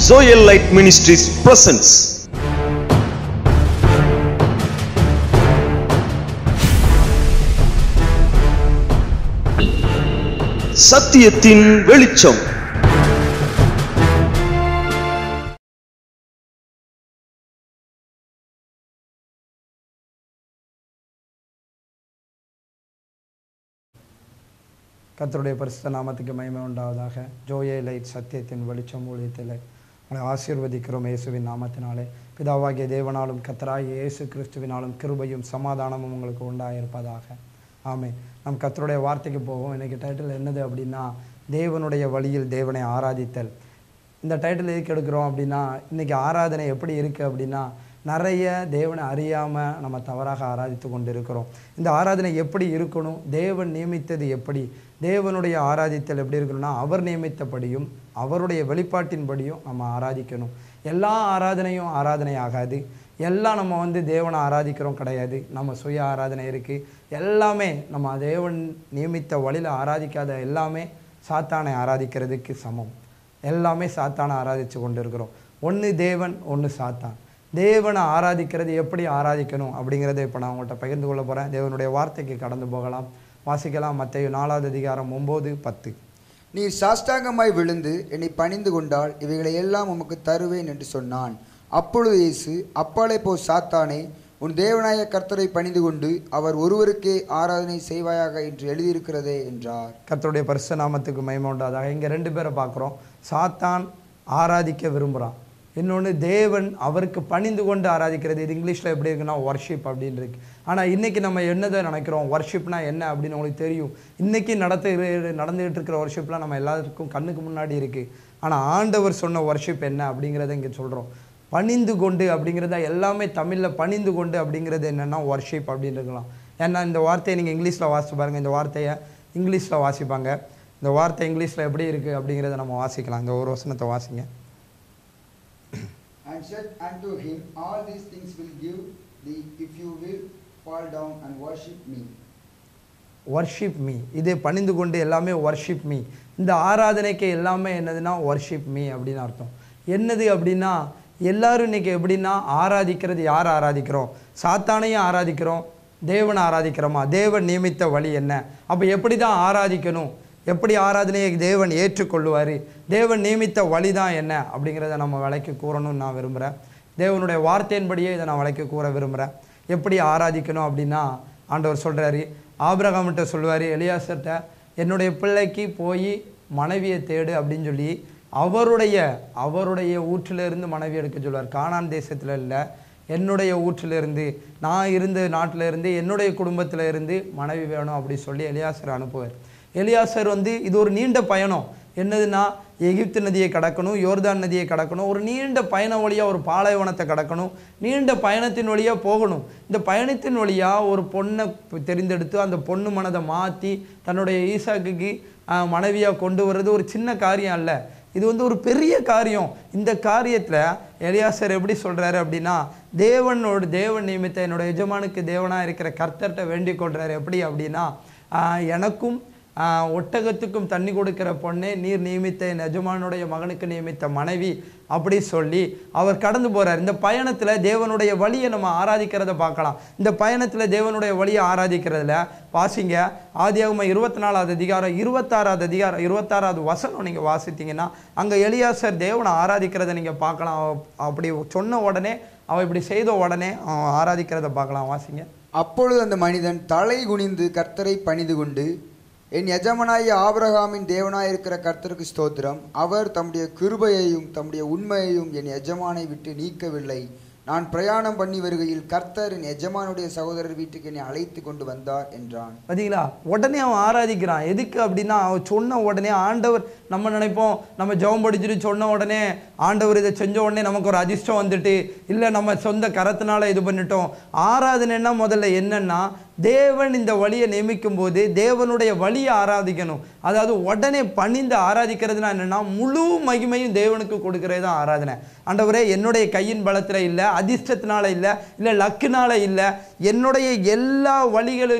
Zoel Light Ministries presents சத்தியத்தின் வெளிச்சம் கர்த்தருடைய பரிசுத்த நாமத்துக்கு மகிமை உண்டாவதாக ஜோயே லைட் சத்தியத்தின் வெளிச்சம் ஊழியத்தில் உங்களை ஆசீர்வதிக்கிறோம் இயேசுவின் நாமத்தினாலே பிதாவாகிய தேவனாலும் கத்தராகிய இயேசு கிறிஸ்துவினாலும் கிருபையும் சமாதானமும் உங்களுக்கு உண்டாயிருப்பதாக ஆமே நம் கர்த்தருடைய வார்த்தைக்கு போவோம் இன்னைக்கு டைட்டில் என்னது அப்படின்னா தேவனுடைய வழியில் தேவனை ஆராதித்தல் இந்த டைட்டில் எதுக்கு எடுக்கிறோம் அப்படின்னா இன்னைக்கு ஆராதனை எப்படி இருக்குது அப்படின்னா நிறைய தேவனை அறியாமல் நம்ம தவறாக ஆராதித்து கொண்டு இருக்கிறோம் இந்த ஆராதனை எப்படி இருக்கணும் தேவன் நியமித்தது எப்படி தேவனுடைய ஆராதித்தல் எப்படி இருக்கணும்னா அவர் நியமித்தபடியும் அவருடைய வெளிப்பாட்டின்படியும் நம்ம ஆராதிக்கணும் எல்லா ஆராதனையும் ஆராதனை ஆகாது எல்லாம் நம்ம வந்து தேவனை ஆராதிக்கிறோம் கிடையாது நம்ம சுய ஆராதனை இருக்குது எல்லாமே நம்ம தேவன் நியமித்த வழியில் ஆராதிக்காத எல்லாமே சாத்தானை ஆராதிக்கிறதுக்கு சமம் எல்லாமே சாத்தானை ஆராதித்து கொண்டு இருக்கிறோம் ஒன்று தேவன் ஒன்று சாத்தான் தேவனை ஆராதிக்கிறது எப்படி ஆராதிக்கணும் அப்படிங்கிறத இப்போ நான் உங்கள்கிட்ட பகிர்ந்து கொள்ள போகிறேன் தேவனுடைய வார்த்தைக்கு கடந்து போகலாம் வாசிக்கலாம் மத்திய நாலாவது அதிகாரம் ஒம்பது பத்து நீர் சாஷ்டாங்கமாய் விழுந்து என்னை பணிந்து கொண்டால் இவைகளை எல்லாம் உமக்கு தருவேன் என்று சொன்னான் அப்பொழுது இயேசு அப்பாலே போ சாத்தானே உன் தேவனாய கர்த்தரை பணிந்து கொண்டு அவர் ஒருவருக்கே ஆராதனை செய்வாயாக என்று எழுதியிருக்கிறதே என்றார் கர்த்தருடைய பரிசு நாமத்துக்கு மகிமை உண்டாதாக இங்கே ரெண்டு பேரை பார்க்குறோம் சாத்தான் ஆராதிக்க விரும்புகிறான் இன்னொன்று தேவன் அவருக்கு பணிந்து கொண்டு ஆராதிக்கிறது இது இங்கிலீஷில் எப்படி இருக்குன்னா ஒர்ஷிப் அப்படின்னு இருக்கு ஆனால் இன்றைக்கி நம்ம என்னதை நினைக்கிறோம் ஒர்ஷிப்னா என்ன அப்படின்னு உங்களுக்கு தெரியும் இன்றைக்கி நடத்து நடந்துகிட்டு இருக்கிற ஒர்ஷிப்லாம் நம்ம எல்லாருக்கும் கண்ணுக்கு முன்னாடி இருக்குது ஆனால் ஆண்டவர் சொன்ன ஒர்ஷிப் என்ன அப்படிங்கிறத இங்கே சொல்கிறோம் பணிந்து கொண்டு அப்படிங்கிறத எல்லாமே தமிழில் பணிந்து கொண்டு அப்படிங்கிறது என்னென்னா ஒர்ஷிப் அப்படின்னு இருக்கலாம் ஏன்னா இந்த வார்த்தையை நீங்கள் இங்கிலீஷில் வாசிச்சு பாருங்கள் இந்த வார்த்தையை இங்கிலீஷில் வாசிப்பாங்க இந்த வார்த்தை இங்கிலீஷில் எப்படி இருக்குது அப்படிங்கிறத நம்ம வாசிக்கலாம் இந்த ஒரு வசனத்தை வாசிங்க And said unto him, All these things will give thee if you will fall down and worship me. Worship me இது பணிந்து கொண்டு எல்லாமே ஒர்ஷிப் மீ இந்த ஆராதனைக்கு எல்லாமே என்னதுன்னா ஒர்ஷிப் மீ அப்படின்னு அர்த்தம் என்னது அப்படின்னா எல்லாரும் இன்னைக்கு எப்படின்னா ஆராதிக்கிறது யார் ஆராதிக்கிறோம் சாத்தானையும் ஆராதிக்கிறோம் தேவனை ஆராதிக்கிறோமா தேவன் நியமித்த வழி என்ன அப்போ எப்படி தான் ஆராதிக்கணும் எப்படி ஆராதனையை தேவன் ஏற்றுக்கொள்ளுவார் தேவன் நியமித்த வழி தான் என்ன அப்படிங்கிறத நம்ம விலைக்கு கூறணும்னு நான் விரும்புகிறேன் தேவனுடைய வார்த்தையின்படியே இதை நான் விலைக்கு கூற விரும்புகிறேன் எப்படி ஆராதிக்கணும் அப்படின்னா ஆண்டவர் சொல்கிறாரு ஆபிரகாம்கிட்ட சொல்லுவார் எலியாசர்கிட்ட என்னுடைய பிள்ளைக்கு போய் மனைவியை தேடு அப்படின்னு சொல்லி அவருடைய அவருடைய ஊற்றிலிருந்து மனைவி எடுக்க சொல்லுவார் கானான் தேசத்தில் இல்லை என்னுடைய ஊற்றிலிருந்து நான் இருந்த நாட்டில் இருந்து என்னுடைய குடும்பத்தில் இருந்து மனைவி வேணும் அப்படி சொல்லி எலியாசர் அனுப்புவார் எலியாசர் வந்து இது ஒரு நீண்ட பயணம் என்னதுன்னா எகிப்து நதியை கடக்கணும் யோர்தான் நதியை கடக்கணும் ஒரு நீண்ட பயண வழியாக ஒரு பாலைவனத்தை கடக்கணும் நீண்ட பயணத்தின் வழியாக போகணும் இந்த பயணத்தின் வழியாக ஒரு பொண்ணை தெரிந்தெடுத்து அந்த பொண்ணு மனதை மாற்றி தன்னுடைய ஈசாக்குக்கு மனைவியாக கொண்டு வர்றது ஒரு சின்ன காரியம் அல்ல இது வந்து ஒரு பெரிய காரியம் இந்த காரியத்தில் எலியாசர் எப்படி சொல்கிறாரு அப்படின்னா தேவனோட தேவன் நியமித்த என்னோட எஜமானுக்கு தேவனாக இருக்கிற கர்த்தர்கிட்ட வேண்டிக் கொள்கிறாரு எப்படி அப்படின்னா எனக்கும் ஒட்டகத்துக்கும் தண்ணி கொடுக்கிற பொண்ணே நீர் நியமித்த என் எஜமானுடைய மகனுக்கு நியமித்த மனைவி அப்படி சொல்லி அவர் கடந்து போகிறார் இந்த பயணத்தில் தேவனுடைய வழியை நம்ம ஆராதிக்கிறத பார்க்கலாம் இந்த பயணத்தில் தேவனுடைய வழியை ஆராதிக்கிறதுல வாசிங்க ஆதியாகம இருபத்தி நாலாவது அதிகாரம் இருபத்தாறாவது அதிகாரம் இருபத்தாறாவது வசனம் நீங்கள் வாசித்தீங்கன்னா அங்கே எலியாசர் தேவனை ஆராதிக்கிறத நீங்கள் பார்க்கலாம் அப்படி சொன்ன உடனே அவன் இப்படி செய்த உடனே ஆராதிக்கிறத பார்க்கலாம் வாசிங்க அப்பொழுது அந்த மனிதன் தலை குனிந்து கர்த்தரை பணிந்து கொண்டு என் எஜமனாய ஆபிரகாமின் தேவனாயிருக்கிற கர்த்தருக்கு ஸ்தோத்திரம் அவர் தம்முடைய கிருபையையும் தம்முடைய உண்மையையும் என் எஜமானை விட்டு நீக்கவில்லை நான் பிரயாணம் பண்ணி வருகையில் கர்த்தர் என் எஜமானுடைய சகோதரர் வீட்டுக்கு என்னை அழைத்து கொண்டு வந்தார் என்றான் பார்த்தீங்களா உடனே அவன் ஆராதிக்கிறான் எதுக்கு அப்படின்னா அவன் சொன்ன உடனே ஆண்டவர் நம்ம நினைப்போம் நம்ம ஜெபம் படிச்சுட்டு சொன்ன உடனே ஆண்டவர் இதை செஞ்ச உடனே நமக்கு ஒரு அதிர்ஷ்டம் வந்துட்டு இல்லை நம்ம சொந்த கரத்தினால இது பண்ணிட்டோம் ஆராதனைன்னா முதல்ல என்னன்னா தேவன் இந்த வழியை நியமிக்கும் போது தேவனுடைய வழியை ஆராதிக்கணும் அதாவது உடனே பணிந்து ஆராதிக்கிறதுனா என்னன்னா முழு மகிமையும் தேவனுக்கு கொடுக்கறது தான் ஆராதனை ஆண்டவரே என்னுடைய கையின் பலத்தில் இல்லை அதிர்ஷ்டத்தினால இல்லை இல்லை லக்குனால இல்லை என்னுடைய எல்லா வழிகளிலும்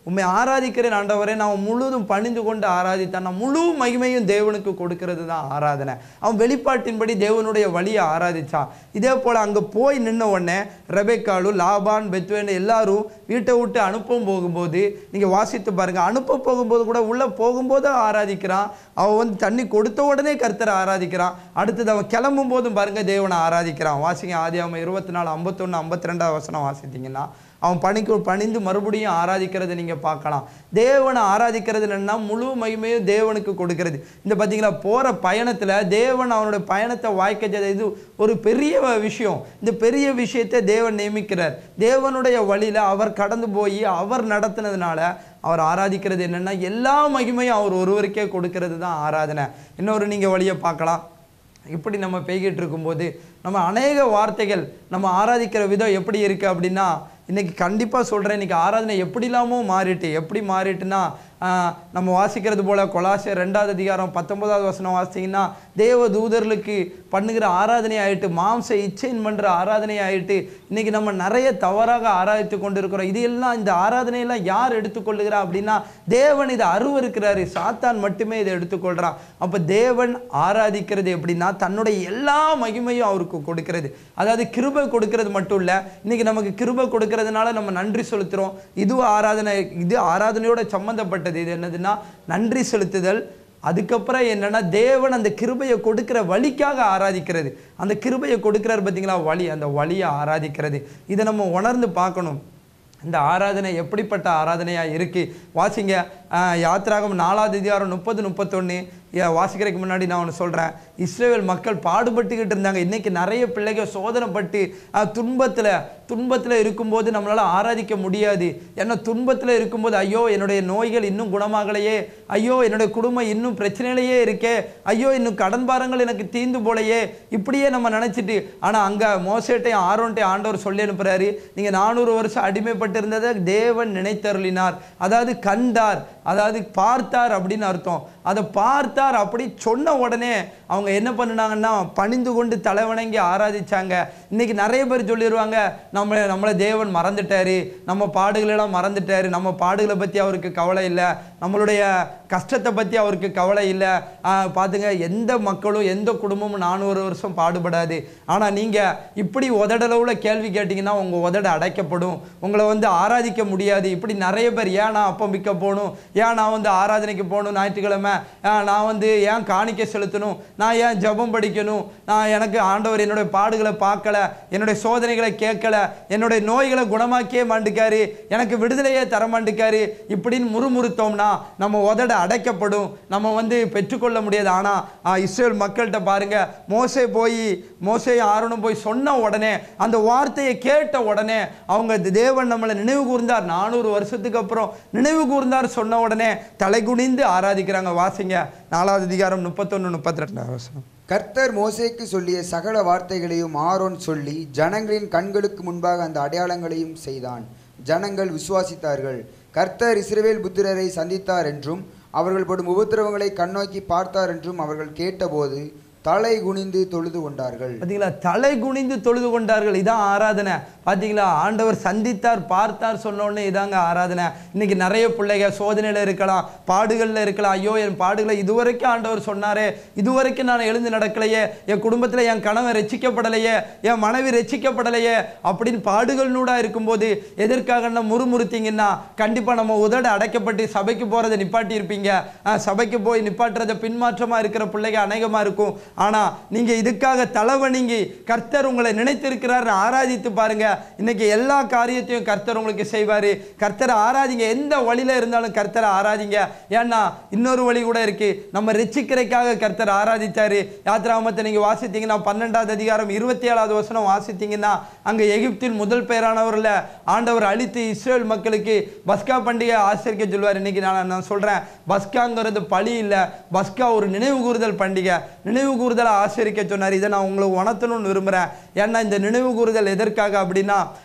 உண்மை ஆராதிக்கிறேன் ஆண்டவரே நான் முழுதும் பணிந்து கொண்டு ஆராதித்தான் நான் முழு மகிமையும் தேவனுக்கு கொடுக்கிறது தான் ஆராதனை அவன் வெளிப்பாட்டின்படி தேவனுடைய வழியை ஆராதிச்சான் இதே போல் அங்கே போய் நின்ன உடனே ரெபேக்காலு லாபான் பெத்வேன் எல்லாரும் வீட்டை விட்டு அனுப்பும் போகும்போது நீங்கள் வாசித்து பாருங்க அனுப்ப போகும்போது கூட உள்ளே போகும்போது ஆராதிக்கிறான் அவன் வந்து தண்ணி கொடுத்த உடனே கர்த்தரை ஆராதிக்கிறான் அடுத்தது அவன் கிளம்பும் போதும் பாருங்க தேவனை ஆராதிக்கிறான் வாசிங்க ஆதி அவன் இருபத்தி நாலு ஐம்பத்தொன்று ஐம்பத்தி ரெண்டாவது வசனம் வாசித்தீங்கன்னா அவன் பணிக்கு பணிந்து மறுபடியும் ஆராதிக்கிறதை நீங்கள் பார்க்கலாம் தேவனை ஆராதிக்கிறது என்னன்னா முழு மகிமையும் தேவனுக்கு கொடுக்கிறது இந்த பார்த்தீங்களா போகிற பயணத்தில் தேவன் அவனுடைய பயணத்தை வாய்க்க செய்த இது ஒரு பெரிய விஷயம் இந்த பெரிய விஷயத்தை தேவன் நியமிக்கிறார் தேவனுடைய வழியில் அவர் கடந்து போய் அவர் நடத்தினதுனால அவர் ஆராதிக்கிறது என்னன்னா எல்லா மகிமையும் அவர் ஒருவருக்கே கொடுக்கிறது தான் ஆராதனை இன்னொரு நீங்கள் வழியை பார்க்கலாம் இப்படி நம்ம பெய்கிட்டு இருக்கும்போது நம்ம அநேக வார்த்தைகள் நம்ம ஆராதிக்கிற விதம் எப்படி இருக்குது அப்படின்னா இன்னைக்கு கண்டிப்பாக சொல்கிறேன் இன்னைக்கு ஆராதனை எப்படிலாமோ மாறிட்டு எப்படி மாறிட்டுன்னா ஆஹ், நம்ம வாசிக்கிறது போல கொலாசியர் ரெண்டாவது அதிகாரம் பத்தொன்பதாவது வசனம் வாசித்தீங்கன்னா தேவ தூதர்களுக்கு பண்ணுகிற ஆராதனை ஆயிட்டு மாம்ச இச்சைன் பண்ணுற ஆராதனை ஆயிட்டு இன்னைக்கு நம்ம நிறைய தவறாக ஆராதித்து கொண்டு இருக்கிறோம் இது எல்லாம் இந்த ஆராதனையெல்லாம் யார் எடுத்துக்கொள்ளுகிறா அப்படின்னா தேவன் இதை அருவருக்கிறாரு சாத்தான் மட்டுமே இதை எடுத்துக்கொள்கிறான் அப்போ தேவன் ஆராதிக்கிறது எப்படின்னா தன்னுடைய எல்லா மகிமையும் அவருக்கு கொடுக்கிறது அதாவது கிருபை கொடுக்கிறது மட்டும் இல்லை இன்னைக்கு நமக்கு கிருபை கொடுக்கறதுனால நம்ம நன்றி செலுத்துகிறோம் இதுவும் ஆராதனை இது ஆராதனையோட சம்மந்தப்பட்டது இது என்னதுன்னா நன்றி செலுத்துதல் அதுக்கப்புறம் என்னன்னா தேவன் அந்த கிருபையை கொடுக்கிற வழிக்காக ஆராதிக்கிறது அந்த கிருபையை கொடுக்கிறார் பார்த்தீங்களா வழி அந்த வழியை ஆராதிக்கிறது இதை நம்ம உணர்ந்து பார்க்கணும் இந்த ஆராதனை எப்படிப்பட்ட ஆராதனையாக இருக்கு வாசிங்க ஆஹ், யாத்திராகம் நாலாவது அதிகாரம் முப்பது முப்பத்தொன்று வாசிக்கிறதுக்கு முன்னாடி நான் ஒன்று சொல்கிறேன் இஸ்ரேல் மக்கள் பாடுபட்டுக்கிட்டு இருந்தாங்க இன்னைக்கு நிறைய பிள்ளைகள் சோதனைப்பட்டு துன்பத்தில் துன்பத்தில் இருக்கும்போது நம்மளால் ஆராதிக்க முடியாது ஏன்னா துன்பத்தில் இருக்கும்போது ஐயோ என்னுடைய நோய்கள் இன்னும் குணமாகலையே ஐயோ என்னுடைய குடும்பம் இன்னும் பிரச்சனையிலேயே இருக்கே ஐயோ இன்னும் கடன் பாரங்கள் எனக்கு தீந்து போலையே இப்படியே நம்ம நினச்சிட்டு ஆனால் அங்கே மோசேட்டையும் ஆரோன்ட்டையும் ஆண்டவர் சொல்லி அனுப்புறாரு நீங்கள் நானூறு வருஷம் அடிமைப்பட்டு இருந்ததை தேவன் நினைத்தருளினார் அதாவது கண்டார் அதாவது பார்த்தார் அப்படின்னு அர்த்தம் அதை பார்த்தார் அப்படி சொன்ன உடனே அவங்க என்ன பண்ணுனாங்கன்னா பணிந்து கொண்டு தலைவணங்கி ஆராதிச்சாங்க இன்னைக்கு நிறைய பேர் சொல்லிடுவாங்க நம்மளை நம்மளை தேவன் மறந்துட்டாரு நம்ம பாடுகளெல்லாம் மறந்துட்டாரு நம்ம பாடுகளை பற்றி அவருக்கு கவலை இல்லை நம்மளுடைய கஷ்டத்தை பற்றி அவருக்கு கவலை இல்லை ஆஹ் பாத்துங்க எந்த மக்களும் எந்த குடும்பமும் நானூறு வருஷம் பாடுபடாது ஆனால் நீங்கள் இப்படி உதடளவில் கேள்வி கேட்டிங்கன்னா உங்கள் உதட அடைக்கப்படும் உங்களை வந்து ஆராதிக்க முடியாது இப்படி நிறைய பேர் ஏன் நான் அப்பம் விற்க போகணும் ஏன் நான் வந்து ஆராதனைக்கு போகணும் ஞாயிற்றுக்கிழமை ஆஹ் நான் வந்து ஏன் காணிக்கை செலுத்தணும் நான் ஏன் ஜெபம் படிக்கணும் நான் எனக்கு ஆண்டவர் என்னுடைய பாடுகளை பார்க்கல என்னுடைய சோதனைகளை கேட்கல என்னுடைய நோய்களை குணமாக்கியே மாண்டுக்காரு எனக்கு விடுதலையே தர மாட்டுக்காரு இப்படின்னு முறுமுறுத்தோம்னா நம்ம உதட அடைக்கப்படும் நம்ம வந்து பெற்றுக்கொள்ள முடியாது ஆனால் இஸ்ரேல் மக்கள்கிட்ட பாருங்க மோசே போய் மோசே ஆரோனும் போய் சொன்ன உடனே அந்த வார்த்தையை கேட்ட உடனே அவங்க தேவன் நம்மளை நினைவு கூர்ந்தார் நானூறு வருஷத்துக்கு அப்புறம் நினைவு கூர்ந்தார் சொன்ன உடனே தலைகுனிந்து ஆராதிக்கிறாங்க வாசிங்க நாலாவது அதிகாரம் முப்பத்தொன்று முப்பத்தி ரெண்டாவது வசனம் கர்த்தர் மோசேக்கு சொல்லிய சகல வார்த்தைகளையும் ஆரோன் சொல்லி ஜனங்களின் கண்களுக்கு முன்பாக அந்த அடையாளங்களையும் செய்தான் ஜனங்கள் விசுவாசித்தார்கள் கர்த்தர் இஸ்ரவேல் புத்திரரை சந்தித்தார் என்றும் அவர்கள் படும் உபத்திரவங்களை கண்ணோக்கி பார்த்தார் என்றும் அவர்கள் கேட்டபோது தலை குனிந்து தொழுது கொண்டார்கள் பார்த்தீங்களா தலை குனிந்து தொழுது கொண்டார்கள் இதான் ஆராதனை பார்த்தீங்களா ஆண்டவர் சந்தித்தார் பார்த்தார் சொன்ன உடனே இதாங்க ஆராதனை இன்னைக்கு நிறைய பிள்ளைங்க சோதனையில் இருக்கலாம் பாடுகளில் இருக்கலாம் ஐயோ என் பாடுகளை இதுவரைக்கும் ஆண்டவர் சொன்னாரே இதுவரைக்கும் நான் எழுந்து நடக்கலையே என் குடும்பத்தில் என் கணவன் ரட்சிக்கப்படலையே என் மனைவி ரட்சிக்கப்படலையே அப்படின்னு பாடுகள் இருக்கும்போது எதற்காக நம்ம முறுமுறுத்தீங்கன்னா கண்டிப்பாக நம்ம உதட அடைக்கப்பட்டு சபைக்கு போகிறத நிப்பாட்டி இருப்பீங்க ஆஹ், சபைக்கு போய் நிப்பாட்டுறத பின்மாற்றமாக இருக்கிற பிள்ளைங்க அநேகமாக இருக்கும் ஆனால் நீங்கள் இதுக்காக தலைவணிங்கி கர்த்தர் உங்களை நினைத்திருக்கிறார் ஆராதித்து பாருங்க இன்னைக்கு எல்லா காரியத்தையும் கர்த்தர் உங்களுக்கு செய்வார் கர்த்தரை ஆராதிங்க எந்த வழியில் இருந்தாலும் கர்த்தரை ஆராதிங்க ஏன்னா இன்னொரு வழி கூட இருக்கு நம்ம ரட்சிக்கிறதுக்காக கர்த்தர் ஆராதிச்சாரு யாத்ராமத்தை நீங்கள் வாசித்தீங்கன்னா பன்னெண்டாவது அதிகாரம் இருபத்தி ஏழாவது வசனம் வாசித்தீங்கன்னா அங்கே எகிப்தின் முதல் பேரானவரில் ஆண்டவர் அழித்து இஸ்ரேல் மக்களுக்கு பஸ்கா பண்டிகை ஆசிரிக்க சொல்வார் இன்னைக்கு நான் நான் சொல்கிறேன் பஸ்காங்கிறது பழி இல்லை பஸ்கா ஒரு நினைவு கூறுதல் பண்டிகை நினைவு கூறுதலை ஆசிரிக்க சொன்னார் இதை நான் உங்களுக்கு உணர்த்தணும்னு விரும்புகிறேன் ஏன்னா இந்த நினைவு கூறுதல் எதற்காக அப்படின்னா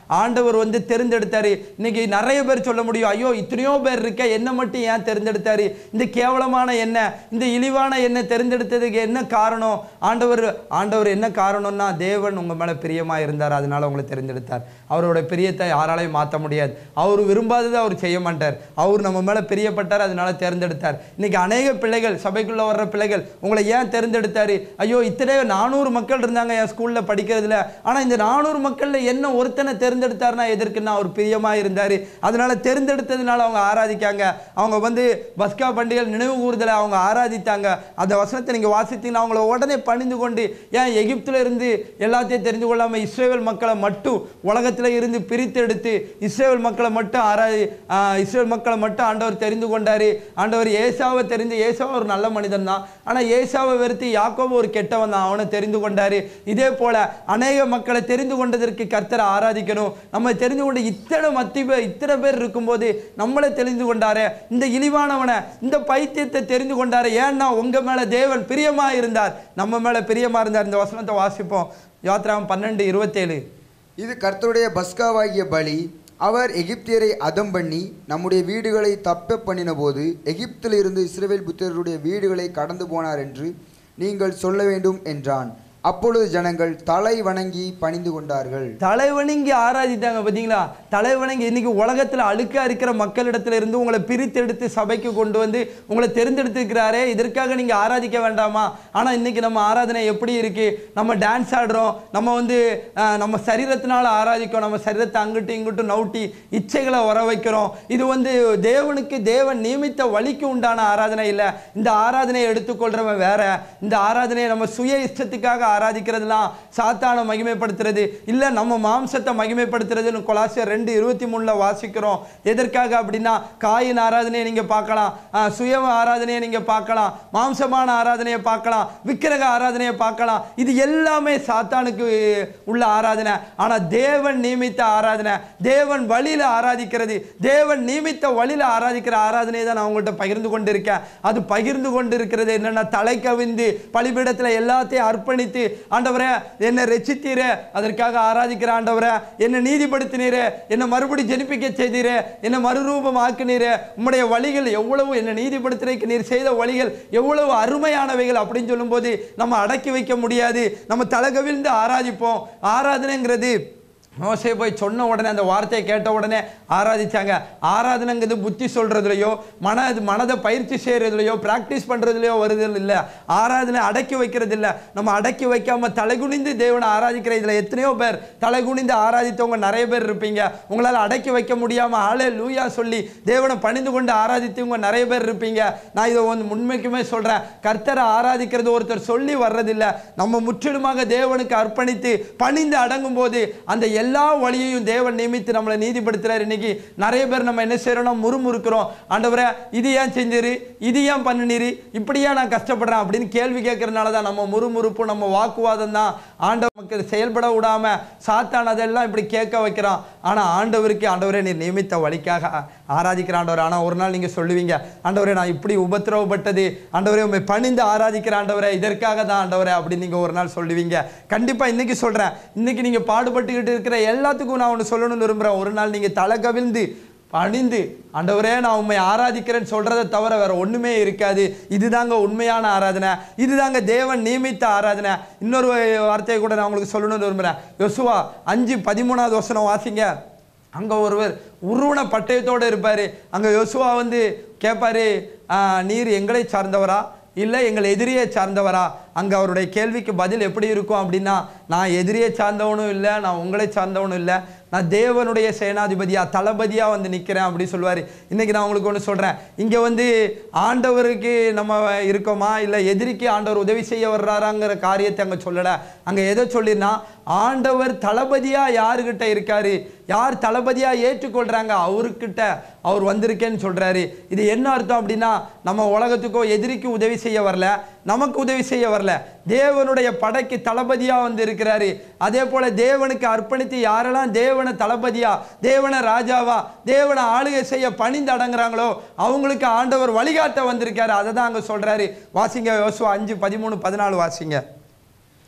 ஆண்டவர் வந்து தேர்ந்தெடுத்தாரு இன்னைக்கு நிறைய பேர் சொல்ல முடியும் ஐயோ இத்தனையோ பேர் இருக்க என்ன மட்டும் ஏன் தேர்ந்தெடுத்தாரு இந்த கேவலமான எண்ணெய் இந்த இழிவான எண்ணெய் தேர்ந்தெடுத்ததுக்கு என்ன காரணம் ஆண்டவர் ஆண்டவர் என்ன காரணம்னா தேவன் உங்க மேல பிரியமா இருந்தார் அதனால உங்களை தேர்ந்தெடுத்தார் அவரோட பிரியத்தை யாராலையும் மாற்ற முடியாது அவர் விரும்பாததை அவர் செய்ய மாட்டார் அவர் நம்ம மேல பிரியப்பட்டார் அதனால தேர்ந்தெடுத்தார் இன்னைக்கு அநேக பிள்ளைகள் சபைக்குள்ள வர்ற பிள்ளைகள் உங்களை ஏன் தேர்ந்தெடுத்தாரு ஐயோ இத்தனை நானூறு மக்கள் இருந்தாங்க என் ஸ்கூல்ல படிக்கிறதுல ஆனா இந்த நானூறு மக்கள்ல என்ன ஒருத்தனை தேர்ந்தெடுத்தாருன்னா எதற்குன்னா அவர் பிரியமா இருந்தாரு அதனால தேர்ந்தெடுத்ததுனால அவங்க ஆராதிக்காங்க அவங்க வந்து பஸ்கா பண்டிகை நினைவு கூறுதலை அவங்க ஆராதித்தாங்க அந்த வசனத்தை நீங்க வாசித்தீங்கன்னா அவங்கள உடனே பணிந்து கொண்டு ஏன் எகிப்துல இருந்து எல்லாத்தையும் தெரிந்து கொள்ளாம இஸ்ரேல் மக்களை மட்டும் உலகத்துல இருந்து பிரித்து எடுத்து இஸ்ரேல் மக்களை மட்டும் ஆராதி ஆஹ் இஸ்ரேல் மக்களை மட்டும் ஆண்டவர் தெரிந்து கொண்டாரு ஆண்டவர் ஏசாவை தெரிந்து ஏசாவை ஒரு நல்ல மனிதன் தான் ஆனா ஏசாவை வெறுத்து யாக்கோபு ஒரு கெட்டவன் தான் அவனை தெரிந்து கொண்டாரு இதே போல அநேக மக்களை தெரிந்து கொண்டதற்கு கர்த்தரை ஆராதிக்கணும் நம்ம தெரிந்து கொண்டு இத்தனை மத்தி பேர் இத்தனை பேர் இருக்கும்போது நம்மளை தெரிந்து கொண்டாரே இந்த இழிவானவனை இந்த பைத்தியத்தை தெரிந்து கொண்டாரே ஏன்னா உங்க மேல தேவன் பிரியமா இருந்தார் நம்ம மேல பிரியமா இருந்தார் இந்த வசனத்தை வாசிப்போம் யாத்ராம் பன்னெண்டு இருபத்தேழு இது கர்த்தருடைய பஸ்காவாகிய பலி அவர் எகிப்தியரை அதம் பண்ணி நம்முடைய வீடுகளை தப்ப பண்ணின போது எகிப்தில் இருந்து இஸ்ரவேல் புத்திரருடைய வீடுகளை கடந்து போனார் என்று நீங்கள் சொல்ல வேண்டும் என்றான் அப்பொழுது ஜனங்கள் தலை வணங்கி பணிந்து கொண்டார்கள் தலைவணங்கி ஆராதித்தாங்க பார்த்தீங்களா தலைவணங்கி இன்னைக்கு உலகத்தில் அழுக்கா இருக்கிற மக்களிடத்துல இருந்து உங்களை பிரித்தெடுத்து சபைக்கு கொண்டு வந்து உங்களை தெரிந்தெடுத்திருக்கிறாரே இதற்காக நீங்க ஆராதிக்க வேண்டாமா ஆனா இன்னைக்கு நம்ம ஆராதனை எப்படி இருக்கு நம்ம டான்ஸ் ஆடுறோம் நம்ம வந்து அஹ், நம்ம சரீரத்தினால ஆராதிக்கிறோம் நம்ம சரீரத்தை அங்கிட்டும் இங்கிட்டும் நவுட்டி இச்சைகளை வர வைக்கிறோம் இது வந்து தேவனுக்கு தேவன் நியமித்த வழிக்கு உண்டான ஆராதனை இல்லை இந்த ஆராதனையை எடுத்துக்கொள்றவன் வேற இந்த ஆராதனையை நம்ம சுய இஷ்டத்துக்காக ஆராதிக்கிறதுலாம் சாத்தான மகிமைப்படுத்துறது இல்ல நம்ம மாம்சத்தை மகிமைப்படுத்துறதுன்னு கொலாசியர் ரெண்டு இருபத்தி மூணுல வாசிக்கிறோம் எதற்காக அப்படின்னா காயின் ஆராதனையை நீங்க பார்க்கலாம் ஆஹ், சுய ஆராதனையை நீங்க பார்க்கலாம் மாம்சமான ஆராதனையை பார்க்கலாம் விக்கிரக ஆராதனையை பார்க்கலாம் இது எல்லாமே சாத்தானுக்கு உள்ள ஆராதனை ஆனா தேவன் நியமித்த ஆராதனை தேவன் வழியில ஆராதிக்கிறது தேவன் நியமித்த வழியில ஆராதிக்கிற ஆராதனையை தான் நான் உங்கள்கிட்ட பகிர்ந்து கொண்டு இருக்கேன் அது பகிர்ந்து கொண்டு இருக்கிறது என்னன்னா தலை கவிந்து பலிபீடத்துல எல்லாத்தையும் அர்ப்பணித்து ஆண்டவரே என்னை ரட்சித்தீரே அதற்காக ஆராதிக்கிற ஆண்டவரே என்னை நீதிப்படுத்தினீரே என்னை மறுபடி ஜெனிப்பிக்க செய்தீரே என்னை மறுரூபம் ஆக்கினீரே உம்முடைய வழிகள் எவ்வளவு என்னை நீதிப்படுத்துறதுக்கு நீர் செய்த வழிகள் எவ்வளவு அருமையானவைகள் அப்படின்னு சொல்லும்போது நம்ம அடக்கி வைக்க முடியாது நம்ம தலகவிழ்ந்து ஆராதிப்போம் ஆராதனைங்கிறது மோசே போய் சொன்ன உடனே அந்த வார்த்தையை கேட்ட உடனே ஆராதிச்சாங்க ஆராதனைங்கிறது புத்தி சொல்றதுலையோ மன மனதை பயிற்சி செய்யறதுலையோ பிராக்டிஸ் பண்றதுலையோ வருது இல்லை ஆராதனை அடக்கி வைக்கிறது இல்லை நம்ம அடக்கி வைக்காம தலைகுனிந்து தேவனை ஆராதிக்கிற இதுல எத்தனையோ பேர் தலைகுனிந்து ஆராதித்தவங்க நிறைய பேர் இருப்பீங்க உங்களால் அடக்கி வைக்க முடியாம ஆளே லூயா சொல்லி தேவனை பணிந்து கொண்டு ஆராதித்தவங்க நிறைய பேர் இருப்பீங்க நான் இதை வந்து உண்மைக்குமே சொல்றேன் கர்த்தரை ஆராதிக்கிறது ஒருத்தர் சொல்லி வர்றதில்ல நம்ம முற்றிலுமாக தேவனுக்கு அர்ப்பணித்து பணிந்து அடங்கும் போது அந்த எல்லா வழியையும் தேவன் நியமித்து நம்மளை நீதிப்படுத்துறாரு இன்னைக்கு நிறைய பேர் நம்ம என்ன செய்யறோம்னா முறுமுறுக்கிறோம் ஆண்டவரே இது ஏன் செஞ்சிரு இது ஏன் பண்ணினீரு இப்படியா நான் கஷ்டப்படுறேன் அப்படின்னு கேள்வி கேட்கறதுனால தான் நம்ம முறுமுறுப்பு நம்ம வாக்குவாதம் தான் ஆண்டவர் மக்கள் செயல்பட விடாம சாத்தான் அதெல்லாம் இப்படி கேட்க வைக்கிறான் ஆனா ஆண்டவருக்கு ஆண்டவரே நீர் நியமித்த வழிக்காக ஆராதிக்கிற ஆண்டவர் ஆனா ஒரு நாள் நீங்க சொல்லுவீங்க ஆண்டவரே நான் இப்படி உபத்திரவப்பட்டது ஆண்டவரே உண்மை பணிந்து ஆராதிக்கிற ஆண்டவரே இதற்காக தான் ஆண்டவரே அப்படின்னு நீங்க ஒரு நாள் சொல்லுவீங்க கண்டிப்பா இன்னைக்கு சொல்றேன் இன்னைக்கு நீங்க பாடுபட்டுக்கிட்டு இருக்கிற எல்லாத்துக்கும் நான் ஒன்று சொல்லணும்னு விரும்புறேன் ஒரு நாள் நீங்க தலை கவிழ்ந்து பணிந்து ஆண்டவரே நான் உண்மை ஆராதிக்கிறேன்னு சொல்றதை தவிர வேற ஒண்ணுமே இருக்காது இதுதாங்க உண்மையான ஆராதனை இதுதாங்க தேவன் நியமித்த ஆராதனை இன்னொரு வார்த்தையை கூட நான் உங்களுக்கு சொல்லணும்னு விரும்புறேன் யோசுவா அஞ்சு பதிமூணாவது வசனம் வாசிங்க அங்க ஒருவர் உருவன பட்டயத்தோட இருப்பாரு அங்க யோசுவா வந்து கேட்பாரு "ஆஹ், நீர் எங்களை சார்ந்தவரா இல்லை எங்கள் எதிரியை சார்ந்தவரா அங்கே அவருடைய கேள்விக்கு பதில் எப்படி இருக்கும் அப்படின்னா நான் எதிரியை சார்ந்தவனும் இல்லை நான் உங்களை சார்ந்தவனும் இல்லை நான் தேவனுடைய சேனாதிபதியா தளபதியா வந்து நிற்கிறேன் அப்படி சொல்லுவார் இன்னைக்கு நான் உங்களுக்கு ஒன்று சொல்கிறேன் இங்கே வந்து ஆண்டவருக்கு நம்ம இருக்கோமா இல்லை எதிரிக்கு ஆண்டவர் உதவி செய்ய வர்றாராங்கிற காரியத்தை அங்கே சொல்லலை அங்கே எதை சொல்லினா ஆண்டவர் தளபதியா யாருக்கிட்ட இருக்காரு யார் தளபதியா ஏற்றுக்கொள்றாங்க அவர்கிட்ட அவர் வந்திருக்கேன்னு சொல்றாரு இது என்ன அர்த்தம் அப்படின்னா நம்ம உலகத்துக்கோ எதிரிக்கு உதவி செய்ய வரல நமக்கு உதவி செய்ய வரல தேவனுடைய படைக்கு தளபதியா வந்து இருக்கிறாரு அதே போல தேவனுக்கு அர்ப்பணித்து யாரெல்லாம் தேவனை தளபதியா தேவனை ராஜாவா தேவனை ஆளுகை செய்ய பணிந்து அடங்குறாங்களோ அவங்களுக்கு ஆண்டவர் வழிகாட்ட வந்திருக்காரு அதை தான் அங்க சொல்றாரு வாசிங்க யோசுவா அஞ்சு பதிமூணு பதினாலு வாசிங்க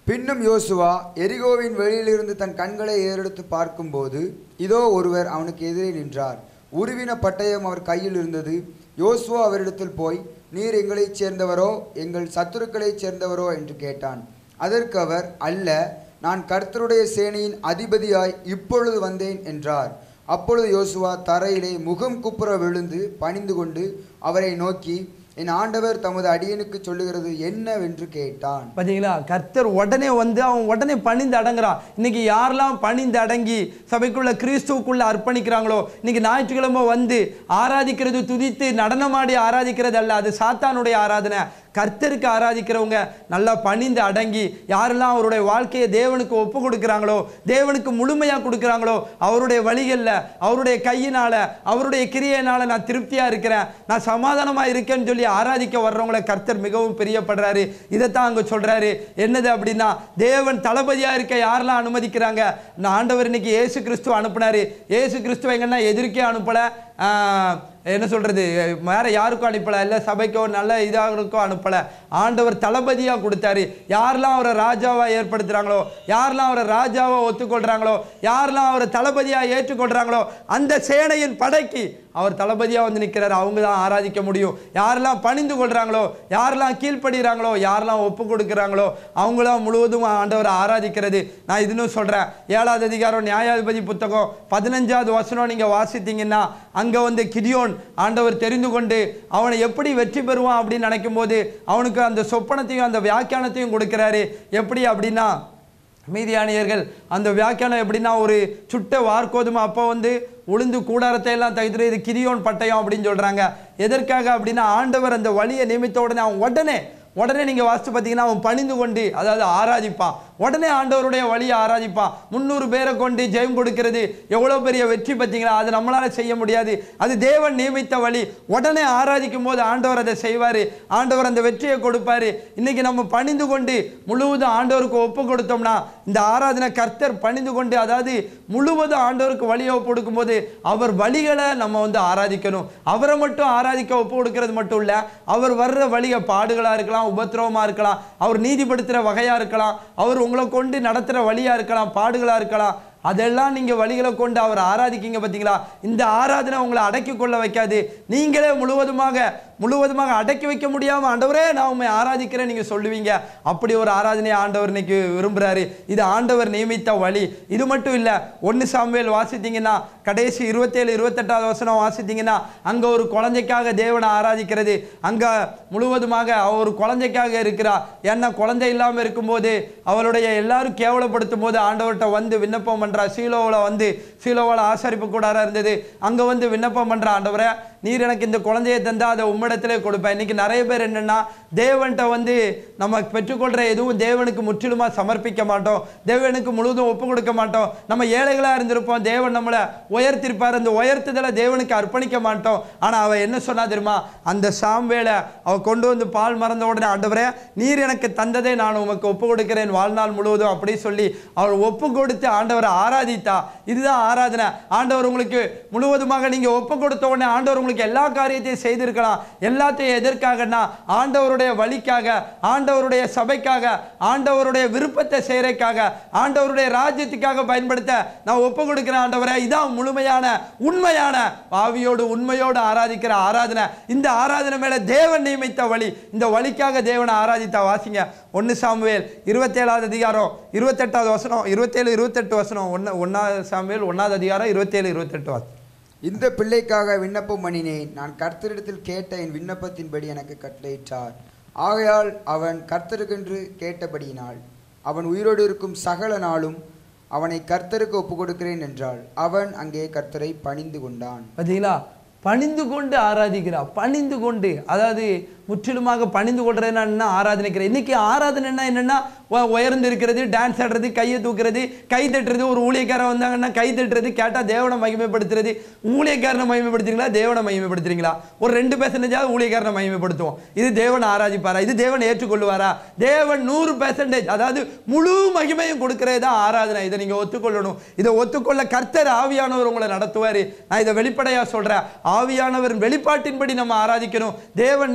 பின்னும் யோசுவா எரிகோவின் வெளியிலிருந்து தன் கண்களை ஏறெடுத்து பார்க்கும்போது இதோ ஒருவர் அவனுக்கு எதிரே நின்றார் உருவின பட்டயம் அவர் கையில் இருந்தது யோசுவா அவரிடத்தில் போய் நீர் எங்களைச் சேர்ந்தவரோ எங்கள் சத்துருக்களைச் சேர்ந்தவரோ என்று கேட்டான் அதற்கு அவர் அல்ல நான் கர்த்தருடைய சேனையின் அதிபதியாய் இப்பொழுது வந்தேன் என்றார் அப்பொழுது யோசுவா தரையிலே முகம் குப்புற விழுந்து பணிந்து கொண்டு அவரை நோக்கி என் ஆண்டவர் தமது அடியனுக்கு சொல்லுகிறது என்னவென்று கேட்டான் பாத்தீங்களா கர்த்தர் உடனே வந்து அவன் உடனே பணிந்து அடங்குறான் இன்னைக்கு யாரெல்லாம் பணிந்து அடங்கி சபைக்குள்ள கிறிஸ்துவுக்குள்ள அர்ப்பணிக்கிறாங்களோ இன்னைக்கு ஞாயிற்றுக்கிழமை வந்து ஆராதிக்கிறது துதித்து நடனமாடி ஆராதிக்கிறது அல்ல அது சாத்தானுடைய ஆராதனை கர்த்தருக்கு ஆராதிக்கிறவங்க நல்லா பணிந்து அடங்கி யாரெல்லாம் அவருடைய வாழ்க்கையை தேவனுக்கு ஒப்பு கொடுக்குறாங்களோ தேவனுக்கு முழுமையாக கொடுக்குறாங்களோ அவருடைய வழிகளில் அவருடைய கையினால அவருடைய கிரியையினால நான் திருப்தியா இருக்கிறேன் நான் சமாதானமா இருக்கேன்னு சொல்லி ஆராதிக்க வர்றவங்கள கர்த்தர் மிகவும் பிரியப்படுறாரு இதைத்தான் அங்க சொல்றாரு என்னது அப்படின்னா தேவன் தளபதியா இருக்க யாரெல்லாம் அனுமதிக்கிறாங்க நான் ஆண்டவர் இன்னைக்கு இயேசு கிறிஸ்துவ அனுப்புனாரு இயேசு கிறிஸ்துவ எங்கன்னா எதிர்க்கே அனுப்பல ஆஹ், என்ன சொல்றது வேற யாருக்கும் அனுப்பல இல்லை சபைக்கோ நல்ல இதாகருக்கோ அனுப்பல ஆண்டவர் தளபதியா கொடுத்தாரு யாரெல்லாம் அவரை ராஜாவா ஏற்படுத்துறாங்களோ யாரெல்லாம் அவரை ராஜாவா ஒத்துக்கொள்றாங்களோ யாரெல்லாம் அவரை தளபதியா ஏற்றுக்கொள்றாங்களோ அந்த சேனையின் படைக்கு அவர் தளபதியா வந்து நிற்கிறாரு அவங்க தான் ஆராதிக்க முடியும் யாரெல்லாம் பணிந்து கொள்றாங்களோ யாரெல்லாம் கீழ்ப்படுகிறாங்களோ யாரெல்லாம் ஒப்பு கொடுக்குறாங்களோ அவங்களாம் முழுவதும் ஆண்டவரை ஆராதிக்கிறது நான் இதுன்னு சொல்றேன் ஏழாவது அதிகாரம் நியாயாதிபதி புத்தகம் பதினஞ்சாவது வசனம் நீங்க வாசித்தீங்கன்னா அங்க வந்து கிடியோன் ஆண்டவர் தெரிந்து கொண்டு அவனை எப்படி வெற்றி பெறுவான் அப்படின்னு நினைக்கும் போது அவனுக்கு அந்த சொப்பனத்தையும் அந்த வியாக்கியானத்தையும் கொடுக்கிறாரு எப்படி அப்படின்னா மீதியானியர்கள் அந்த வியாக்கியானம் எப்படின்னா ஒரு சுட்ட வார்கோதுமை அப்போ வந்து உளுந்து கூடாரத்தை எல்லாம் தகுதிரு இது கிரியோன் பட்டயம் அப்படின்னு சொல்றாங்க எதற்காக அப்படின்னா ஆண்டவர் அந்த வழியை நியமித்த உடனே அவன் உடனே உடனே நீங்க வாசித்து பார்த்தீங்கன்னா அவன் பணிந்து கொண்டு அதாவது ஆராதிப்பான் உடனே ஆண்டவருடைய வழியை ஆராதிப்பான் முந்நூறு பேரை கொண்டு ஜெயம் கொடுக்கிறது எவ்வளோ பெரிய வெற்றி பார்த்தீங்களா அது நம்மளால செய்ய முடியாது அது தேவன் நியமித்த வழி உடனே ஆராதிக்கும் போது ஆண்டவர் அதை செய்வார் ஆண்டவர் அந்த வெற்றியை கொடுப்பாரு இன்னைக்கு நம்ம பணிந்து கொண்டு முழுவதும் ஆண்டவருக்கு ஒப்பு கொடுத்தோம்னா இந்த ஆராதனை கர்த்தர் பணிந்து கொண்டு அதாவது முழுவதும் ஆண்டவருக்கு வழியை ஒப்பு கொடுக்கும்போது அவர் வழிகளை நம்ம வந்து ஆராதிக்கணும் அவரை மட்டும் ஆராதிக்க ஒப்பு கொடுக்கிறது மட்டும் இல்ல அவர் வர்ற வழியை பாடுகளா இருக்கலாம் உபத்திரவமா இருக்கலாம் அவர் நீதிப்படுத்துற வகையா இருக்கலாம் அவர் உங்களை கொண்டு நடத்துற வழியா இருக்கலாம் பாடுகளா இருக்கலாம் அதெல்லாம் நீங்க வழிகளை கொண்டு அவர் ஆராதிக்கீங்க பார்த்தீங்களா இந்த ஆராதனை உங்களை அடக்கி கொள்ள வைக்காது நீங்களே முழுவதுமாக முழுவதுமாக அடக்கி வைக்க முடியாம ஆண்டவரே நான் உண்மை ஆராதிக்கிறேன் நீங்க சொல்லுவீங்க அப்படி ஒரு ஆராதனையை ஆண்டவர் இன்னைக்கு விரும்புறாரு இது ஆண்டவர் நியமித்த வழி இது மட்டும் இல்ல ஒன்னு சாமுவேல் வாசித்தீங்கன்னா கடைசி இருபத்தேழு இருபத்தெட்டாவது வசனம் வாசித்தீங்கன்னா அங்க ஒரு குழந்தைக்காக தேவனை ஆராதிக்கிறது அங்க முழுவதுமாக அவ ஒரு குழந்தைக்காக இருக்கிறா ஏன்னா குழந்தை இல்லாம இருக்கும்போது அவளுடைய எல்லாரும் கேவலப்படுத்தும் போது ஆண்டவர்கிட்ட வந்து விண்ணப்பம் பண்றா சீலோவில் வந்து சீலோவில் ஆசரிப்பு கூடாரா இருந்தது அங்க வந்து விண்ணப்பம் பண்றா ஆண்டவரே நீர் எனக்கு இந்த குழந்தையை தந்தா அதை உம்மிடத்திலே கொடுப்பேன் இன்னைக்கு நிறைய பேர் என்னன்னா தேவன்கிட்ட வந்து நம்ம பெற்றுக்கொள்ற எதுவும் தேவனுக்கு முற்றிலுமா சமர்ப்பிக்க மாட்டோம் தேவனுக்கு முழுவதும் ஒப்பு கொடுக்க மாட்டோம் நம்ம ஏழைகளா இருந்திருப்போம் தேவன் நம்மளை உயர்த்திருப்பார் அந்த உயர்த்துதலை தேவனுக்கு அர்ப்பணிக்க மாட்டோம் ஆனா அவ என்ன சொன்னா தெரியுமா அந்த சாம்வேலை அவ கொண்டு வந்து பால் மறந்த உடனே ஆண்டவரே நீர் எனக்கு தந்ததை நான் உமக்கு ஒப்பு கொடுக்கிறேன் வாழ்நாள் முழுவதும் அப்படி சொல்லி அவள் ஒப்பு கொடுத்து ஆண்டவரை ஆராதித்தா இதுதான் ஆராதனை ஆண்டவர் உங்களுக்கு முழுவதுமாக நீங்க ஒப்பு கொடுத்த உடனே ஆண்டவர் உங்களுக்கு எல்லா காரியத்தையும் செய்திருக்கலாம் எல்லாத்தையும் எதற்காகன்னா ஆண்டவருடைய வழிக்காக ஆண்டவருடைய சபைக்காக ஆண்டவருடைய விருப்பத்தை செய்யறதுக்காக ஆண்டவருடைய ராஜ்யத்துக்காக பயன்படுத்த நான் ஒப்பு கொடுக்கிறேன் ஆண்டவரே இதான் முழுமையான உண்மையான ஆவியோடு உண்மையோடு ஆராதிக்கிற ஆராதனை இந்த ஆராதனை மேல தேவன் நியமித்த வழி இந்த வழிக்காக தேவனை ஆராதித்த வாசிங்க ஒன்னு சாமுவேல் இருபத்தேழாவது அதிகாரம் இருபத்தெட்டாவது வசனம் இருபத்தேழு இருபத்தெட்டு வசனம் ஒன்னு ஒன்னாவது சாமுவேல் ஒன்னாவது அதிகாரம் இருபத்தேழு இருபத்தெட்டு வாசி இந்த பிள்ளைக்காக விண்ணப்பம் பண்ணினேன் நான் கர்த்தரிடத்தில் கேட்ட என் விண்ணப்பத்தின்படி எனக்கு கட்டளையிட்டார் ஆகையால் அவன் கர்த்தருக்கென்று கேட்டபடியினால் அவன் உயிரோடு இருக்கும் சகல நாளும் அவனை கர்த்தருக்கு ஒப்புக் கொடுக்கிறேன் என்றாள் அவன் அங்கே கர்த்தரை பணிந்து கொண்டான் பார்த்தீங்களா பணிந்து கொண்டு ஆராதிக்கிறா பணிந்து கொண்டு அதாவது முற்றிலுமாக பணிந்து கொள்றதுன்னா என்ன ஆராதனைக்கிறேன் இன்னைக்கு ஆராதனைன்னா என்னன்னா உ- உயர்ந்து இருக்கிறது டான்ஸ் ஆடுறது கையை தூக்குறது கை தட்டுறது ஒரு ஊழியக்காரன் வந்தாங்கன்னா கை தட்டுறது கேட்டால் தேவனை மகிமைப்படுத்துறது ஊழியக்காரனை மகிமைப்படுத்துறீங்களா தேவனை மகிமைப்படுத்துறீங்களா ஒரு ரெண்டு பெர்சன்டேஜாவது ஊழியக்காரனை மகிமைப்படுத்துவோம் இது தேவன் ஆராதிப்பாரா இது தேவன் ஏற்றுக்கொள்வாரா தேவன் நூறு பெர்சன்டேஜ் அதாவது முழு மகிமையும் கொடுக்கறது தான் ஆராதனை இதை நீங்க ஒத்துக்கொள்ளணும் இதை ஒத்துக்கொள்ள கர்த்தர் ஆவியானவர் உங்களை நடத்துவாரு நான் இதை வெளிப்படையா சொல்றேன் ஆவியானவர் வெளிப்பாட்டின்படி நம்ம ஆராதிக்கணும் தேவன் நியமித்த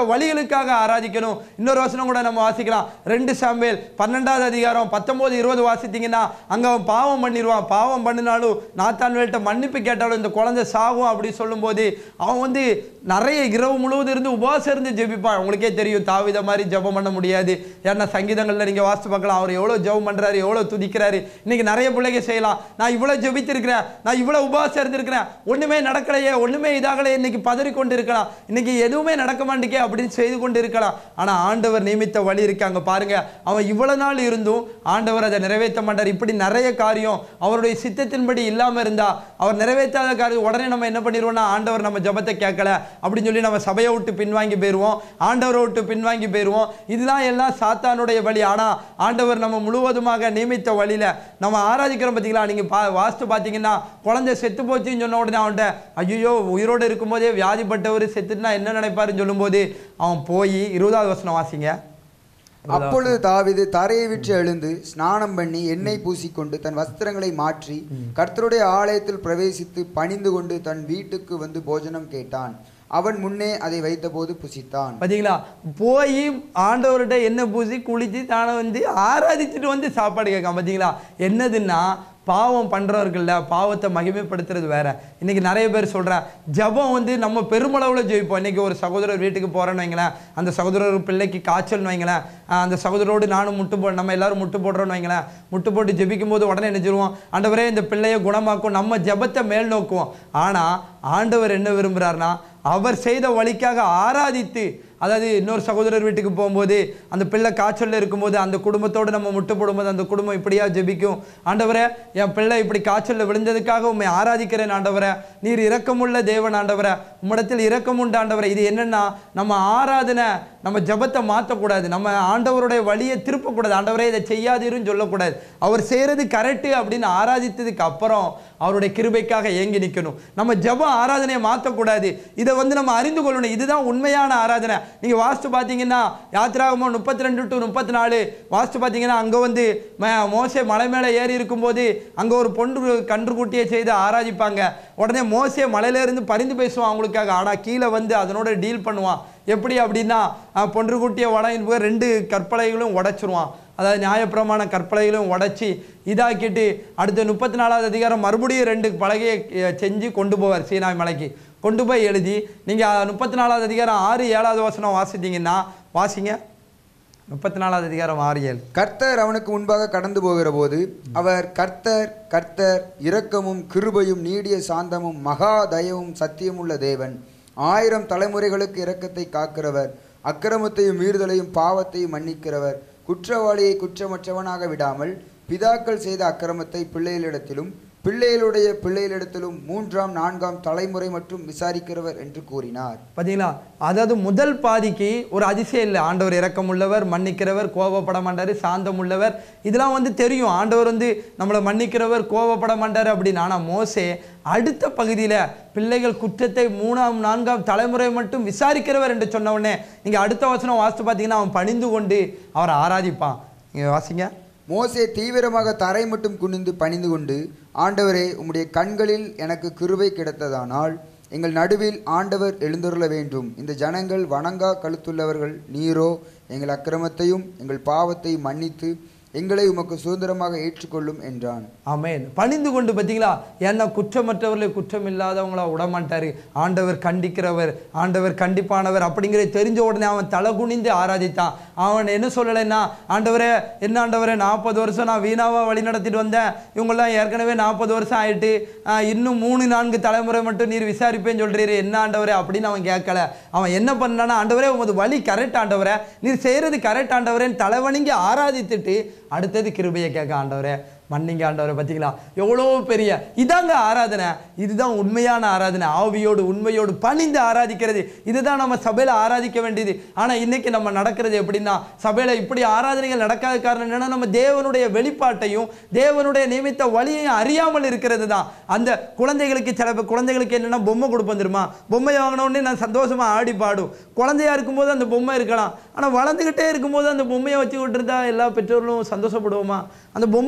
வழிகளுக்காக ஆராதிக்கணும் இன்னொரு வசனம் கூட நம்ம வாசிக்கலாம் ரெண்டு சாம்பேல் பன்னெண்டாவது அதிகாரம் பத்தொன்பது இருபது வாசித்தீங்கன்னா அங்க அவன் பாவம் பண்ணிடுவான் பாவம் பண்ணினாலும் நாத்தான்வேல்கிட்ட மன்னிப்பு கேட்டாலும் இந்த குழந்தை சாகும் அப்படி சொல்லும்போது அவன் வந்து நிறைய இரவு முழுவதும் இருந்து உபவாசம் இருந்து ஜெபிப்பான் உங்களுக்கே தெரியும் தாவித மாதிரி ஜெபம் பண்ண முடியாது ஏன்னா சங்கீதங்கள்ல நீங்க வாசித்து பார்க்கலாம் அவர் எவ்வளவு ஜெபம் பண்றாரு எவ்வளவு துதிக்கிறாரு இன்னைக்கு நிறைய பிள்ளைங்க செய்யலாம் நான் இவ்வளவு ஜெபித்திருக்கிறேன் நான் இவ்வளவு உபவாசம் இருந்திருக்கிறேன் ஒண்ணுமே நடக்கலையே ஒண்ணுமே இதாகலையே இன்னைக்கு பதறி கொண்டு இருக்கலாம் இன்னைக்கு எதுவுமே நடக்க மாட்டேங்க அப்படின்னு செய்து கொண்டு இருக்கலாம் ஆனா ஆண்டவர் நியமித்த வழி இருக்கு அங்க பாருங்க அவன் இவ்வளவு நாள் இருந்தும் ஆண்டவர் அதை நிறைவேற்ற மாட்டார் இப்படி நிறைய காரியம் அவருடைய சித்தத்தின்படி இல்லாம இருந்தா அவர் நிறைவேற்றாத காரியம் உடனே நம்ம என்ன பண்ணிடுவோம்னா ஆண்டவர் நம்ம ஜெபத்தை கேட்கல அப்படின்னு சொல்லி நம்ம சபையை விட்டு பின்வாங்கி போயிடுவோம் ஆண்டவரை விட்டு பின்வாங்கி போயிடுவோம் இதுதான் எல்லாம் சாத்தானுடைய வழி ஆனா ஆண்டவர் நம்ம முழுவதுமாக நியமித்த வழியில நம்ம ஆராதிக்கிறோம் பார்த்தீங்களா நீங்க பா வாஸ்து பார்த்தீங்கன்னா குழந்தை செத்து போச்சுன்னு சொன்ன உடனே அவன்கிட்ட ஐயோ உயிரோடு இருக்கும்போதே வியாதிப்பட்டவர் செத்துட்டுனா என்ன நினைப்பாருன்னு சொல்லும்போது அவன் போய் இருபதாவது வசனம் வாசிங்க அப்பொழுது தாவீது தரையை விட்டு எழுந்து ஸ்நானம் பண்ணி எண்ணெய் பூசிக்கொண்டு தன் வஸ்திரங்களை மாற்றி கர்த்தருடைய ஆலயத்தில் பிரவேசித்து பணிந்து கொண்டு தன் வீட்டுக்கு வந்து போஜனம் கேட்டான் அவன் முன்னே அதை வைத்தபோது புசித்தான் பாத்தீங்களா போய் ஆண்டவர்கிட்ட என்ன பூசி குளிச்சு தானே வந்து ஆராதிச்சுட்டு வந்து சாப்பாடு கேட்காம பார்த்தீங்களா என்னதுன்னா பாவம் பண்றவர்கள்ல பாவத்தை மகிமைப்படுத்துறது வேற இன்னைக்கு நிறைய பேர் சொல்றேன் ஜெபம் வந்து நம்ம பெருமளவுல ஜெயிப்போம் இன்னைக்கு ஒரு சகோதரர் வீட்டுக்கு போறேன்னு வைங்களேன் அந்த சகோதரர் பிள்ளைக்கு காய்ச்சல்னு வைங்களேன் ஆஹ் அந்த சகோதரோடு நானும் முட்டு போ நம்ம எல்லாரும் முட்டு போடுறோம்னு வைங்களேன் முட்டு போட்டு ஜெபிக்கும் போது உடனே என்ன சொல்லுவோம் ஆண்டவரே இந்த பிள்ளையை குணமாக்கும் நம்ம ஜெபத்தை மேல் நோக்குவோம் ஆனா ஆண்டவர் என்ன விரும்புறாருன்னா அவர் செய்த வழிக்காக ஆராதித்து அதாவது இன்னொரு சகோதரர் வீட்டுக்கு போகும்போது அந்த பிள்ளை காய்ச்சல்ல இருக்கும்போது அந்த குடும்பத்தோடு நம்ம முட்டு போடும்போது அந்த குடும்பம் இப்படியா ஜெபிக்கும் ஆண்டவரே என் பிள்ளை இப்படி காய்ச்சல்ல விழுந்ததுக்காக உண்மை ஆராதிக்கிறேன் ஆண்டவரே நீர் இரக்கமுள்ள தேவன் ஆண்டவரே உம்மிடத்தில் இரக்கம் உண்டு ஆண்டவரே இது என்னன்னா நம்ம ஆராதனை நம்ம ஜெபத்தை மாற்றக்கூடாது நம்ம ஆண்டவருடைய வழியை திருப்பக்கூடாது ஆண்டவரே இதை செய்யாதீருன்னு சொல்லக்கூடாது அவர் செய்கிறது கரெக்டு அப்படின்னு ஆராதித்ததுக்கு அப்புறம் அவருடைய கிருபைக்காக ஏங்கி நிற்கணும் நம்ம ஜெபம் ஆராதனையை மாற்றக்கூடாது இதை வந்து நம்ம அறிந்து கொள்ளணும் இதுதான் உண்மையான ஆராதனை நீங்கள் வாஸ்து பார்த்தீங்கன்னா யாத்திராகமோ முப்பத்தி ரெண்டு டு முப்பத்தி நாலு வாஸ்து பார்த்தீங்கன்னா அங்கே வந்து ம- மோசே மலை மேலே ஏறி இருக்கும்போது அங்கே ஒரு பொன்று கன்றுக்குட்டியை செய்து ஆராதிப்பாங்க உடனே மோசே மலையிலேருந்து பரிந்து பேசுவான் அவங்களுக்காக ஆனால் கீழே வந்து அதனோட டீல் பண்ணுவான் எப்படி அப்படின்னா அஹ், பொன்றுக்குட்டியை உடையும் போது ரெண்டு கற்பலைகளும் உடைச்சிருவான் அதாவது நியாயப்பிரமாண கற்பலைகளும் உடைச்சி இதாக்கிட்டு அடுத்த முப்பத்தி நாலாவது அதிகாரம் மறுபடியும் ரெண்டு பலகையை அஹ், செஞ்சு கொண்டு போவார் சீனாய் மலைக்கு கொண்டு போய் எழுதி நீங்கள் முப்பத்தி நாலாவது அதிகாரம் ஆறு ஏழாவது வசனம் வாசித்தீங்கன்னா வாசிங்க முப்பத்தி நாலாவது அதிகாரம் ஆறு ஏழு கர்த்தர் அவனுக்கு முன்பாக கடந்து போகிற போது அவர் கர்த்தர் கர்த்தர் இரக்கமும் கிருபையும் நீடிய சாந்தமும் மகா தயவும் சத்தியமுள்ள தேவன் ஆயிரம் தலைமுறைகளுக்கு இரக்கத்தை காக்கிறவர் அக்கிரமத்தையும் மீறுதலையும் பாவத்தையும் மன்னிக்கிறவர் குற்றவாளியை குற்றமற்றவனாக விடாமல் பிதாக்கள் செய்த அக்கிரமத்தை பிள்ளைகளிடத்திலும் பிள்ளைகளுடைய பிள்ளைகளிடத்திலும் மூன்றாம் நான்காம் தலைமுறை மற்றும் விசாரிக்கிறவர் என்று கூறினார் பார்த்தீங்களா அதாவது முதல் பாதிக்கு ஒரு அதிசயம் இல்லை ஆண்டவர் இரக்கம் உள்ளவர் மன்னிக்கிறவர் கோபப்பட மாட்டார் சாந்தம் உள்ளவர் இதெல்லாம் வந்து தெரியும் ஆண்டவர் வந்து நம்மளை மன்னிக்கிறவர் கோபப்பட மாட்டார் அப்படின்னு ஆனால் மோசே அடுத்த பகுதியில் பிள்ளைகள் குற்றத்தை மூணாம் நான்காம் தலைமுறை மட்டும் விசாரிக்கிறவர் என்று சொன்ன உடனே நீங்கள் அடுத்த வசனம் வாசித்து பார்த்தீங்கன்னா அவன் பணிந்து கொண்டு அவரை ஆராதிப்பான் நீங்கள் வாசிங்க மோசே தீவிரமாக தரை மட்டும் குனிந்து பணிந்து கொண்டு ஆண்டவரே உம்முடைய கண்களில் எனக்கு கிருபை கிடைத்ததானால் எங்கள் நடுவில் ஆண்டவர் எழுந்தருள வேண்டும் இந்த ஜனங்கள் வணங்கா கழுத்துள்ளவர்கள் நீரோ எங்கள் அக்கிரமத்தையும் எங்கள் பாவத்தையும் மன்னித்து எங்களை உமக்கு சுதந்திரமாக ஏற்றுக்கொள்ளும் என்றான் ஆமென் பணிந்து கொண்டு பார்த்தீங்களா ஏன்னா குற்றமற்றவர்களை குற்றம் இல்லாதவங்களா விடமாட்டாரு ஆண்டவர் கண்டிக்கிறவர் ஆண்டவர் கண்டிப்பானவர் அப்படிங்கிறத தெரிஞ்ச உடனே அவன் தலை குனிந்து ஆராதித்தான் அவன் என்ன சொல்லலைன்னா ஆண்டவரே என்ன ஆண்டவரே நாற்பது வருஷம் நான் வீணாவா வழி நடத்திட்டு வந்தேன் இவங்கெல்லாம் ஏற்கனவே நாற்பது வருஷம் ஆயிட்டு ஆஹ், இன்னும் மூணு நான்கு தலைமுறை மட்டும் நீர் விசாரிப்பேன்னு சொல்றீரு என்ன ஆண்டவரே அப்படின்னு அவன் கேட்கல அவன் என்ன பண்ணானா ஆண்டவரே உமது வழி கரெக்ட் ஆண்டவரே நீர் செய்யறது கரெக்ட் ஆண்டவரேன்னு தலைவணிங்க ஆராதித்துட்டு அடுத்தது கிருபையை கேட்க ஆண்டவரே மன்னிங்க ஆண்டவரை பார்த்தீங்களா எவ்வளோ பெரிய இதாங்க ஆராதனை இதுதான் உண்மையான ஆராதனை ஆவியோடு உண்மையோடு பணிந்து ஆராதிக்கிறது இதுதான் நம்ம சபையில் ஆராதிக்க வேண்டியது ஆனால் இன்னைக்கு நம்ம நடக்கிறது எப்படின்னா சபையில் இப்படி ஆராதனைகள் நடக்காத காரணம் என்னன்னா நம்ம தேவனுடைய வெளிப்பாட்டையும் தேவனுடைய நியமித்த வழியையும் அறியாமல் இருக்கிறது தான் அந்த குழந்தைகளுக்கு சில பேர் குழந்தைகளுக்கு என்னென்னா பொம்மை கொடுப்போம் தெரியுமா பொம்மை வாங்கின உடனே நான் சந்தோஷமா ஆடி பாடும் குழந்தையா இருக்கும்போது அந்த பொம்மை இருக்கலாம் ஆனால் வளர்ந்துக்கிட்டே இருக்கும்போது அந்த பொம்மையை வச்சுக்கிட்டு இருந்தா எல்லா பெற்றோர்களும் சந்தோஷப்படுவோமா அந்த பொம்மையை தூக்கி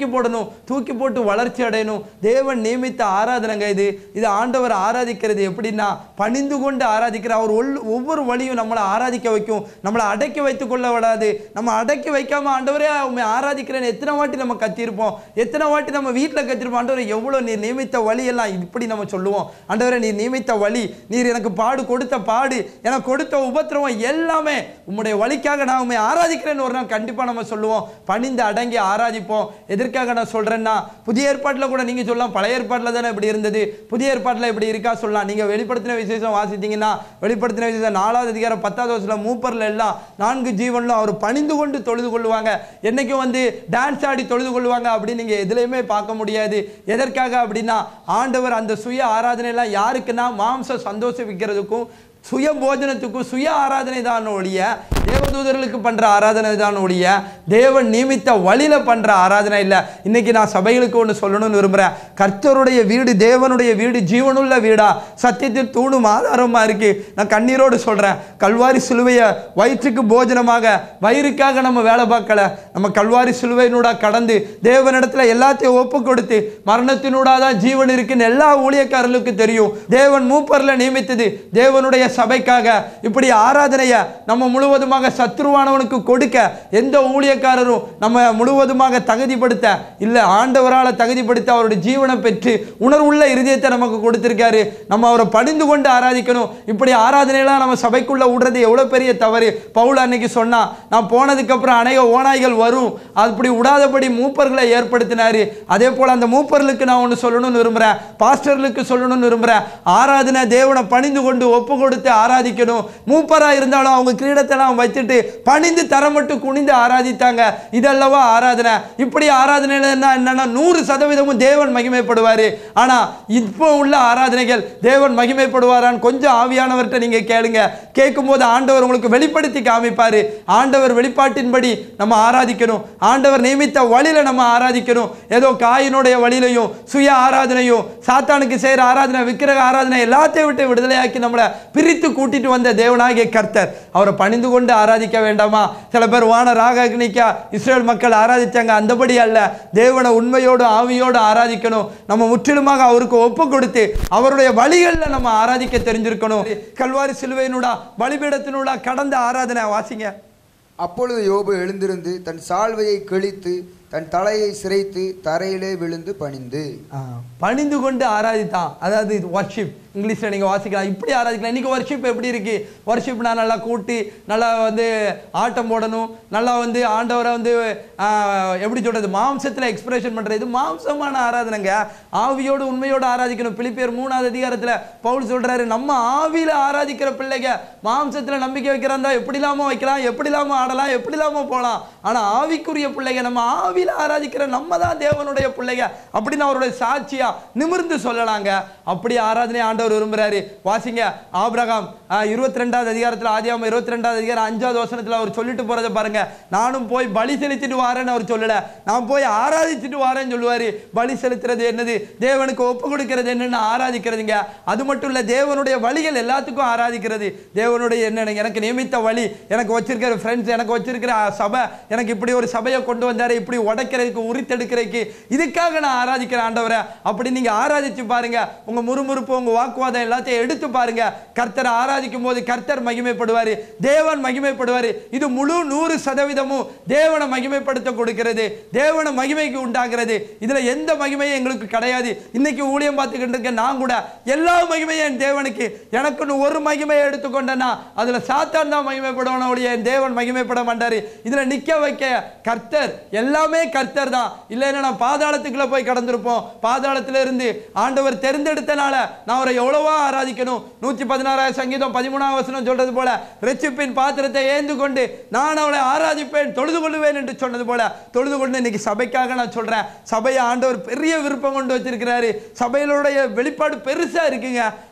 போடணும் தூக்கி போட்டு வளர்ச்சி அடையணும் தேவன் நியமித்த ஆராதனைங்க இது இது ஆண்டவர் ஆராதிக்கிறது எப்படின்னா பணிந்து கொண்டு ஆராதிக்கிற அவர் ஒல்- ஒவ்வொரு வழியும் நம்மளை ஆராதிக்க வைக்கும் நம்மளை அடக்கி வைத்துக் கொள்ள விடாது நம்ம அடக்கி வைக்காம ஆண்டவரே உண்மை ஆராதிக்கிறேன்னு எத்தனை வாட்டி நம்ம கத்திருப்போம் எத்தனை வாட்டி நம்ம வீட்டில் கத்திருப்போம் ஆண்டவரே எவ்வளோ நீர் நியமித்த வழி எல்லாம் இப்படி நம்ம சொல்லுவோம் ஆண்டவரே நீர் நியமித்த வழி நீர் எனக்கு பாடு கொடுத்த பாடு எனக்கு கொடுத்த உபத்திரவம் எல்லாமே உம்முடைய வழிக்காக நான் உண்மை ஆராதிக்கிறேன்னு ஒரு நாள் கண்டிப்பாக நம்ம சொல்லுவோம் பணிந்து அடங்கி ஆராதிப்போம் எதற்காக நான் சொல்றேன்னா புதிய ஏற்பாட்டில் கூட நீங்க சொல்லலாம் பழைய ஏற்பாட்டில் தானே இப்படி இருந்தது புதிய ஏற்பாட்டில் இப்படி இருக்கா சொல்லலாம் நீங்க வெளிப்படுத்தின விசேஷம் வாசித்தீங்கன்னா வெளிப்படுத்தின விசேஷம் நாலாவது அதிகாரம் பத்தாவது வருஷத்துல மூப்பர்ல எல்லாம் நான்கு ஜீவன்ல அவர் பணிந்து கொண்டு தொழுது கொள்ளுவாங்க என்னைக்கும் வந்து டான்ஸ் ஆடி தொழுது கொள்ளுவாங்க அப்படின்னு நீங்க எதுலையுமே பார்க்க முடியாது எதற்காக அப்படின்னா ஆண்டவர் அந்த சுய ஆராதனை எல்லாம் யாருக்குன்னா மாம்சம் சந்தோஷிக்கிறதுக்கும் சுய போஜனத்துக்கும் சுய ஆராதனை தான் ஒழிய தேவதூதர்களுக்கு பண்ற ஆராதனை தான் ஒழிய தேவன் நியமித்த வழியில பண்ற ஆராதனை இல்லை இன்னைக்கு நான் சபைகளுக்கு ஒன்று சொல்லணும்னு விரும்புறேன் கர்த்தருடைய வீடு தேவனுடைய வீடு ஜீவனுள்ள வீடா சத்தியத்தில் தூணும் ஆதாரமா இருக்கு நான் கண்ணீரோடு சொல்றேன் கல்வாரி சிலுவையை வயிற்றுக்கு போஜனமாக வயிறுக்காக நம்ம வேலை பார்க்கல நம்ம கல்வாரி சிலுவையினூடா கடந்து தேவனிடத்துல எல்லாத்தையும் ஒப்பு கொடுத்து மரணத்தினூடா தான் ஜீவன் இருக்குன்னு எல்லா ஊழியக்காரர்களுக்கும் தெரியும் தேவன் மூப்பர்ல நியமித்தது தேவனுடைய சபைக்காக இப்படி ஆராதனைய நம்ம முழுவதுமாக சத்ருவானவனுக்கு கொடுக்க எந்த ஊழியக்காரரும் நம்ம முழுவதுமாக தகுதிப்படுத்த இல்ல ஆண்டவரால தகுதிப்படுத்த அவருடைய ஜீவனை பெற்று உணர்வுள்ள இருதயத்தை நமக்கு கொடுத்திருக்காரு நம்ம அவரை பணிந்து கொண்டு ஆராதிக்கணும் இப்படி ஆராதனையெல்லாம் நம்ம சபைக்குள்ள விடுறது எவ்வளவு பெரிய தவறு பவுல் அன்னைக்கு சொன்னா நான் போனதுக்கு அப்புறம் அநேக ஓநாய்கள் வரும் அப்படி விடாதபடி மூப்பர்களை ஏற்படுத்தினாரு அதே போல அந்த மூப்பர்களுக்கு நான் ஒன்று சொல்லணும்னு விரும்புறேன் பாஸ்டர்களுக்கு சொல்லணும்னு விரும்புறேன் ஆராதனை தேவனை பணிந்து கொண்டு ஒப்பு கொடுத்து ஆராதிக்கணும் மூப்பரா இருந்தாலும் அவங்க கிரீடத்தெல்லாம் வச்சுட்டு பணிந்து தரமட்டு குனிந்து ஆராதித்தாங்க இதல்லவா ஆராதனை இப்படி ஆராதனையில என்ன என்னன்னா நூறு சதவீதமும் தேவன் மகிமைப்படுவாரு ஆனா இப்போ உள்ள ஆராதனைகள் தேவன் மகிமைப்படுவாரான்னு கொஞ்சம் ஆவியானவர்கிட்ட நீங்க கேளுங்க கேட்கும்போது ஆண்டவர் உங்களுக்கு வெளிப்படுத்தி காமிப்பாரு ஆண்டவர் வெளிப்பாட்டின்படி நம்ம ஆராதிக்கணும் ஆண்டவர் நியமித்த வழியில நம்ம ஆராதிக்கணும் ஏதோ காயினுடைய வழியிலையும் சுய ஆராதனையும் சாத்தானுக்கு செய்யற ஆராதனை விக்கிரக ஆராதனை எல்லாத்தையும் விட்டு விடுதலையாக்கி நம்மளை பிரித்து கூட்டிட்டு வந்த தேவனாகிய கர்த்தர் அவரை பணிந்து கொண்டு ஆராதிக்க வேண்டாமா சில பேர் வான ராக அக்னிக்கா இஸ்ரேல் மக்கள் ஆராதிச்சாங்க அந்தபடி அல்ல தேவனை உண்மையோடு ஆவியோடு ஆராதிக்கணும் நம்ம முற்றிலுமாக அவருக்கு ஒப்பு கொடுத்து அவருடைய வழிகளில் நம்ம ஆராதிக்க தெரிஞ்சிருக்கணும் கல்வாரி சிலுவையினூடா பலிபீடத்தினூடா கடந்த ஆராதனை வாசிங்க அப்பொழுது யோபு எழுந்திருந்து தன் சால்வையை கிழித்து தன் தலையை சிரைத்து தரையிலே விழுந்து பணிந்து ஆ, பணிந்து கொண்டு ஆராதித்தான் அதாவது வர்ஷிப் இங்கிலீஷில் நீங்கள் வாசிக்கலாம் இப்படி ஆராதிக்கலாம் இன்னைக்கு வர்ஷிப் எப்படி இருக்கு வர்ஷிப்னா நல்லா கூட்டி நல்லா வந்து ஆட்டம் போடணும் நல்லா வந்து ஆண்டவரை வந்து ஆ, எப்படி சொல்றது மாம்சத்தில் எக்ஸ்பிரஷன் பண்ணுறது இது மாம்சமான ஆராதனைங்க ஆவியோடு உண்மையோடு ஆராதிக்கணும் பிலிப்பியர் மூணாவது அதிகாரத்தில் பவுல் சொல்றாரு நம்ம ஆவியில ஆராதிக்கிற பிள்ளைங்க மாம்சத்தில் நம்பிக்கை வைக்கிறாந்தா எப்படி இல்லாம வைக்கலாம் எப்படி இல்லாம ஆடலாம் எப்படி இல்லாம போகலாம் ஆனா ஆவிக்குரிய பிள்ளைங்க நம்ம ஆவியில ஆராதிக்கிற நம்ம தான் தேவனுடைய பிள்ளைங்க அப்படின்னு அவருடைய சாட்சியா நிமிர்ந்து சொல்லலாங்க அப்படி ஆராதனை ஆண்டவர் விரும்புறாரு வாசிங்க ஆபிரகாம் இருபத்தி ரெண்டாவது அதிகாரத்தில் ஆதியாம இருபத்தி ரெண்டாவது அதிகாரம் அஞ்சாவது வசனத்தில் அவர் சொல்லிட்டு போறதை பாருங்க நானும் போய் பலி செலுத்திட்டு வாரேன்னு அவர் சொல்லல நான் போய் ஆராதிச்சுட்டு வாரேன்னு சொல்லுவாரு பலி செலுத்துறது என்னது தேவனுக்கு ஒப்பு கொடுக்கிறது என்னன்னு ஆராதிக்கிறதுங்க அது மட்டும் இல்ல தேவனுடைய வழிகள் எல்லாத்துக்கும் ஆராதிக்கிறது தேவனுடைய என்னன்னு எனக்கு நியமித்த வழி எனக்கு வச்சிருக்கிற ஃப்ரெண்ட்ஸ் எனக்கு வச்சிருக்கிற சபை எனக்கு இப்படி ஒரு சபையை கொண்டு வந்தாரு இப்படி உடைக்கிறதுக்கு உரித்தெடுக்கிறதுக்கு இதுக்காக நான் ஆராதிக்கிறேன் ஆண்டவரை அப்படி நீங்க ஆராதிச்சு பாருங்க உங்க முறுமுறுப்பு உங்க வாக்குவாதம் எல்லாத்தையும் எடுத்து பாருங்க கர்த்தரை ஆராதிக்கும் போது கர்த்தர் மகிமைப்படுவாரு தேவன் மகிமைப்படுவாரு இது முழு நூறு சதவீதமும் தேவனை மகிமைப்படுத்த கொடுக்கிறது தேவனை மகிமைக்கு உண்டாகிறது இதுல எந்த மகிமையும் எங்களுக்கு கிடையாது இன்னைக்கு ஊழியம் பார்த்துக்கிட்டு இருக்க நான் கூட எல்லா மகிமையும் என் தேவனுக்கு எனக்குன்னு ஒரு மகிமையை எடுத்துக்கொண்டேன்னா அதுல சாத்தான் தான் மகிமைப்படுவான ஒழிய என் தேவன் மகிமைப்பட மாட்டாரு இதுல நிக்க வைக்க கர்த்தர் எல்லாமே கர்த்தர் தான் இல்லைன்னா நான் பாதாளத்துக்குள்ள போய் கடந்திருப்போம் பாதாளத்துல இருந்து ஆண்டவர் தெரிந்தெடுத்தனால நான் அவரை எவ்வளவோ ஆராதிக்கணும் நூற்றி பதினாறாயிரம் சங்கீதம் பதிமூணாம் வசனம் சொல்றது போல ரெச்சிப்பின் பாத்திரத்தை ஏந்து கொண்டு நான் அவளை ஆராதிப்பேன் தொழுது கொள்ளுவேன் என்று சொன்னது போல தொழுது கொண்டு இன்னைக்கு சபைக்காக நான் சொல்றேன் சபையை ஆண்டவர் பெரிய விருப்பம் கொண்டு வச்சிருக்கிறாரு சபையிலுடைய வெளிப்பாடு பெருசா இருக்குங்க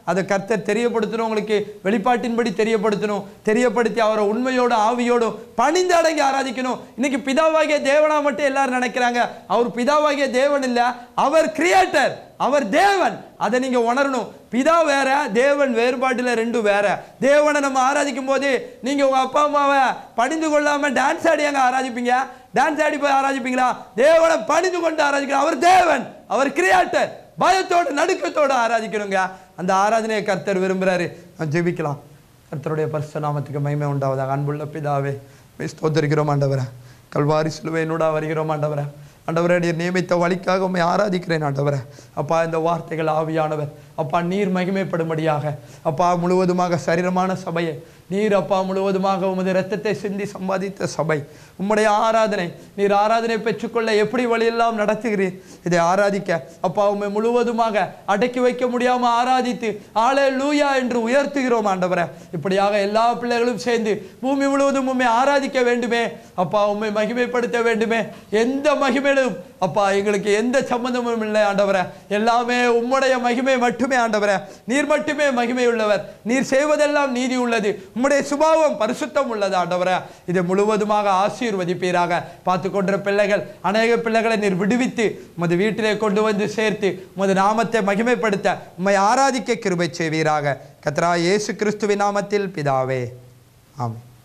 அதை கர்த்தர் தெரியப்படுத்தணும் உங்களுக்கு வெளிப்பாட்டின்படி தெரியப்படுத்தணும் தெரியப்படுத்தி அவரை உண்மையோடு ஆவியோடும் பணிந்து அடங்கி ஆராதிக்கணும் இன்னைக்கு பிதாவாகிய தேவனா மட்டும் எல்லாரும் நினைக்கிறாங்க அவர் பிதாவாகிய தேவன் இல்ல அவர் கிரியேட்டர் அவர் தேவன் அதை நீங்க உணரணும் பிதா வேற தேவன் வேறுபாட்டுல ரெண்டும் வேற தேவனை நம்ம ஆராதிக்கும் போது நீங்க உங்க அப்பா அம்மாவை பணிந்து கொள்ளாம டான்ஸ் ஆடி அங்க ஆராதிப்பீங்க டான்ஸ் ஆடி போய் ஆராதிப்பீங்களா தேவனை பணிந்து கொண்டு ஆராதிக்கிறோம் அவர் தேவன் அவர் கிரியேட்டர் பயத்தோடு நடுக்கத்தோடு ஆராதிக்கணுங்க அந்த ஆராதனையை கர்த்தர் விரும்புறாரு நான் ஜெபிக்கலாம் கர்த்தருடைய பரிசு நாமத்துக்கு மகிமை உண்டாவதாக அன்புள்ள பிதாவே மெய் ஸ்தோத்தரிக்கிறோம் ஆண்டவரே கல்வாரி சிலுவையினூடா வருகிறோம் ஆண்டவரே ஆண்டவரே நீர் நியமித்த வழிக்காக உண்மை ஆராதிக்கிறேன் ஆண்டவரே அப்பா இந்த வார்த்தைகள் ஆவியானவர் அப்பா நீர் மகிமைப்படும்படியாக அப்பா முழுவதுமாக சரீரமான சபையை நீர் அப்பா முழுவதுமாக உமது இரத்தத்தை சிந்தி சம்பாதித்த சபை உம்முடைய ஆராதனை நீர் ஆராதனை பெற்றுக்கொள்ள எப்படி வழியெல்லாம் நடத்துகிறீர் இதை ஆராதிக்க அப்பா உண்மை முழுவதுமாக அடக்கி வைக்க முடியாம ஆராதித்து ஆளே லூயா என்று உயர்த்துகிறோம் ஆண்டவரே இப்படியாக எல்லா பிள்ளைகளும் சேர்ந்து பூமி முழுவதும் உண்மை ஆராதிக்க வேண்டுமே அப்பா உண்மை மகிமைப்படுத்த வேண்டுமே எந்த மகிமையிலும் அப்பா எங்களுக்கு எந்த சம்பந்தமும் இல்லை ஆண்டவரே எல்லாமே உம்முடைய மகிமை மட்டுமே ஆண்டவரே நீர் மட்டுமே மகிமை உள்ளவர் நீர் செய்வதெல்லாம் நீதி உள்ளது உம்முடைய சுபாவம் பரிசுத்தம் உள்ளது ஆண்டவரே இதை முழுவதுமாக ஆசீர்வதிப்பீராக பார்த்து கொண்ட பிள்ளைகள் அநேக பிள்ளைகளை நீர் விடுவித்து உமது வீட்டிலே கொண்டு வந்து சேர்த்து உமது நாமத்தை மகிமைப்படுத்த உம்மை ஆராதிக்க கிருபை செய்வீராக கத்ரா இயேசு கிறிஸ்துவின் நாமத்தில் பிதாவே ஆமென்